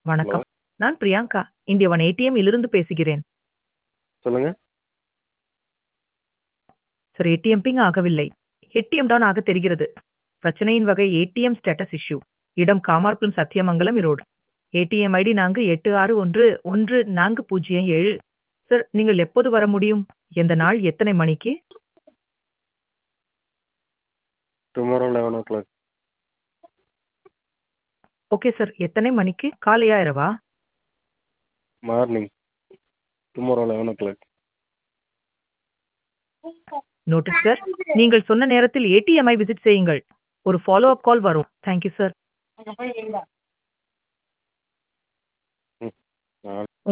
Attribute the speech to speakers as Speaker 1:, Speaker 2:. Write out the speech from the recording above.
Speaker 1: வணக்கம். நான் பிரியங்கா. இந்திய ஒன் ஏடிஎம் இலிருந்து பேசுகிறேன்.
Speaker 2: சொல்லுங்க.
Speaker 1: சார் ஏடிஎம் பிங் ஆகவில்லை. ஏடிஎம் டவுன் ஆக தெரிகிறது. பிரச்சனையின் வகை ஏடிஎம் ஸ்டேட்டஸ் இஷ்யூ. இடம் காமார்புரம் சத்தியமங்கலம் ஈரோடு. ஏடிஎம் ஐடி நான்கு 86111407. சார் நீங்கள் எப்போது வர முடியும்? எந்த நாள் எத்தனை மணிக்கு?
Speaker 2: Tomorrow 11:00
Speaker 1: okay sir. எத்தனை மணிக்கு? காலையா இரவா?
Speaker 2: மார்னிங். Tomorrow 11:00
Speaker 1: notice sir. நீங்கள் சொன்ன நேரத்தில் ஏடிஎம்ஐ விசிட் செய்யுங்கள். ஒரு ஃபாலோ அப் கால் வரும். Thank you sir.
Speaker 2: ம். ஆ